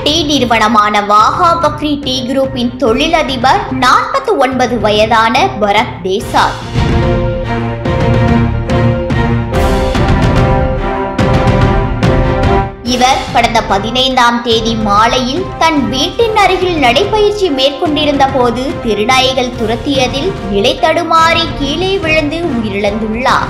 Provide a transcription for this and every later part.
tea நிறுவனமான Wagah Bakri tea குரூப்பின் தொழிலதிபர் நாற்பத்தி ஒன்பது வயதான பரத் தேசாய் இவர் கடந்த பதினைந்தாம் தேதி மாலையில் தன் வீட்டின் அருகில் நடைபயிற்சி மேற்கொண்டிருந்த போது திருநாய்கள் துரத்தியதில் நிலை தடுமாறி கீழே விழுந்து உயிரிழந்துள்ளார்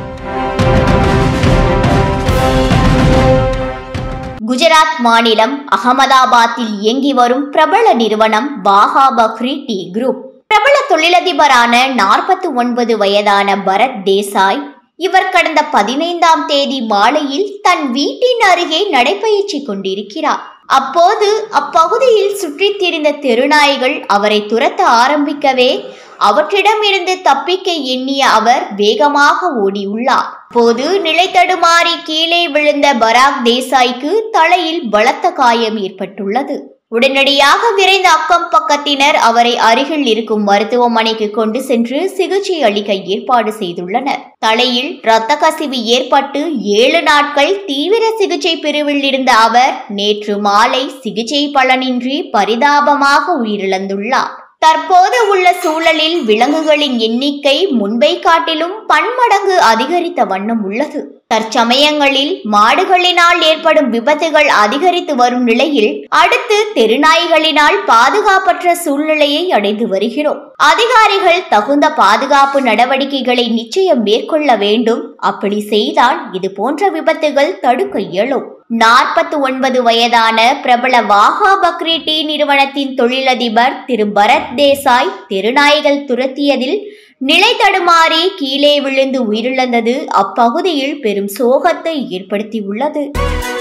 குஜராத் மாநிலம் அகமதாபாத்தில் இயங்கி வரும் பிரபல நிறுவனம் வாஹா பக்ரி டீ குரூப் பிரபல தொழிலதிபரான நாற்பத்தி ஒன்பது வயதான பரத் தேசாய் இவர் கடந்த பதினைந்தாம் தேதி மாலையில் தன் வீட்டின் அருகே நடைபயிற்சி கொண்டிருக்கிறார் அப்போது அப்பகுதியில் சுற்றித் திரிந்த தெருநாய்கள் அவரை துரத்த ஆரம்பிக்கவே அவற்றிடமிருந்து தப்பிக்க எண்ணிய அவர் வேகமாக ஓடியுள்ளார் போது நிலை தடுமாறி கீழே விழுந்த பராக் தேசாய்க்கு தலையில் பலத்த காயம் ஏற்பட்டுள்ளது உடனடியாக விரைந்த அக்கம் பக்கத்தினர் அவரை அருகில் இருக்கும் மருத்துவமனைக்கு கொண்டு சென்று சிகிச்சை அளிக்க ஏற்பாடு செய்துள்ளனர் தலையில் இரத்த கசிவு ஏற்பட்டு ஏழு நாட்கள் தீவிர சிகிச்சை பிரிவில் இருந்த அவர் நேற்று மாலை சிகிச்சை பலனின்றி பரிதாபமாக உயிரிழந்துள்ளார் தற்போது உள்ள சூழலில் விலங்குகளின் எண்ணிக்கை முன்பை காட்டிலும் பன்மடங்கு அதிகரித்த வண்ணம் உள்ளது தற்சமயங்களில் மாடுகளினால் ஏற்படும் விபத்துகள் அதிகரித்து வரும் நிலையில் அடுத்து தெருநாய்களினால் பாதுகாப்பற்ற சூழ்நிலையை அடைந்து வருகிறோம் அதிகாரிகள் தகுந்த பாதுகாப்பு நடவடிக்கைகளை நிச்சயம் மேற்கொள்ள வேண்டும் அப்படி செய்தால் இது போன்ற விபத்துகள் தடுக்க இயலும் நாற்பத்தி ஒன்பது வயதான பிரபல வாஹா பக்ரி டீ நிறுவனத்தின் தொழிலதிபர் திரு பரத் தேசாய் தெருநாய்கள் துரத்தியதில் நிலை தடுமாறி கீழே விழுந்து உயிரிழந்தது அப்பகுதியில் பெரும் சோகத்தை ஏற்படுத்தியுள்ளது